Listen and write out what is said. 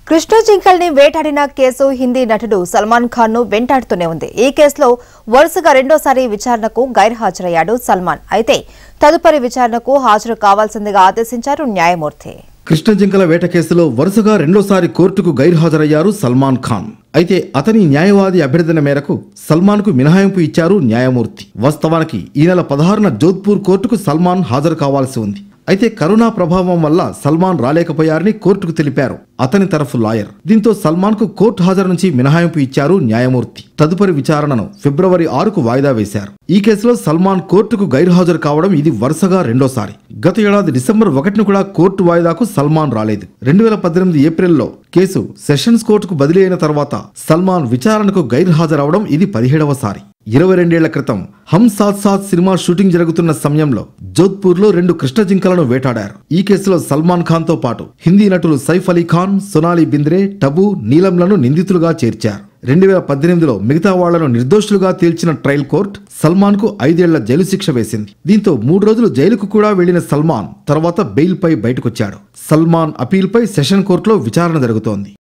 కృష్ణ జింకల్ని వేటాడిన కేసు హిందీ నటుడు సల్మాన్ ఖాన్ ను వెంటాడుతూనే ఉంది ఈ కేసులో వరుసగా రెండోసారి విచారణకు గైర్హాజరయ్యాడు సల్మాన్ అయితే తదుపరి విచారణకు హాజరు కావాల్సిందిగా ఆదేశించారు న్యాయమూర్తి కృష్ణ జింకల వేట కేసులో వరుసగా రెండోసారి కోర్టుకు గైర్హాజరయ్యారు సల్మాన్ ఖాన్ అయితే అతని న్యాయవాది అభ్యర్థన మేరకు సల్మాన్కు మినహాయింపు ఇచ్చారు న్యాయమూర్తి వాస్తవానికి ఈ నెల పదహారున జోధ్పూర్ కోర్టుకు సల్మాన్ హాజరు కావాల్సి ఉంది అయితే కరోనా ప్రభావం వల్ల సల్మాన్ రాలేకపోయారని కోర్టుకు తెలిపారు అతని తరఫు లాయర్ దీంతో సల్మాన్ కు కోర్టు హాజరు నుంచి మినహాయింపు ఇచ్చారు న్యాయమూర్తి తదుపరి విచారణను ఫిబ్రవరి ఆరుకు వాయిదా వేశారు ఈ కేసులో సల్మాన్ కోర్టుకు గైర్హాజరు కావడం ఇది వరుసగా రెండోసారి గత ఏడాది డిసెంబర్ ఒకటిని కూడా కోర్టు వాయిదాకు సల్మాన్ రాలేదు రెండు వేల పద్దెనిమిది ఏప్రిల్లో కేసు సెషన్స్ కోర్టుకు బదిలీ అయిన తర్వాత సల్మాన్ విచారణకు గైర్హాజరవడం ఇది పదిహేడవసారి ఇరవై రెండేళ్ల క్రితం హమ్ సాత్ సాత్ సినిమా షూటింగ్ జరుగుతున్న సమయంలో జోధ్పూర్లో రెండు కృష్ణ జింకలను వేటాడారు ఈ కేసులో సల్మాన్ ఖాన్ తో పాటు హిందీ నటులు సైఫ్ అలీ ఖాన్ సొనాలి బింద్రే టబు నీలంలను నిందితులుగా చేర్చారు రెండు వేల పద్దెనిమిదిలో మిగతా వాళ్లను నిర్దోషులుగా తేల్చిన ట్రయల్ కోర్టు సల్మాన్ కు ఐదేళ్ల జైలు శిక్ష వేసింది దీంతో మూడు రోజులు జైలుకు కూడా వెళ్లిన సల్మాన్ తర్వాత బెయిల్ పై బయటకొచ్చాడు సల్మాన్ అపీల్ పై సెషన్ కోర్టులో విచారణ జరుగుతోంది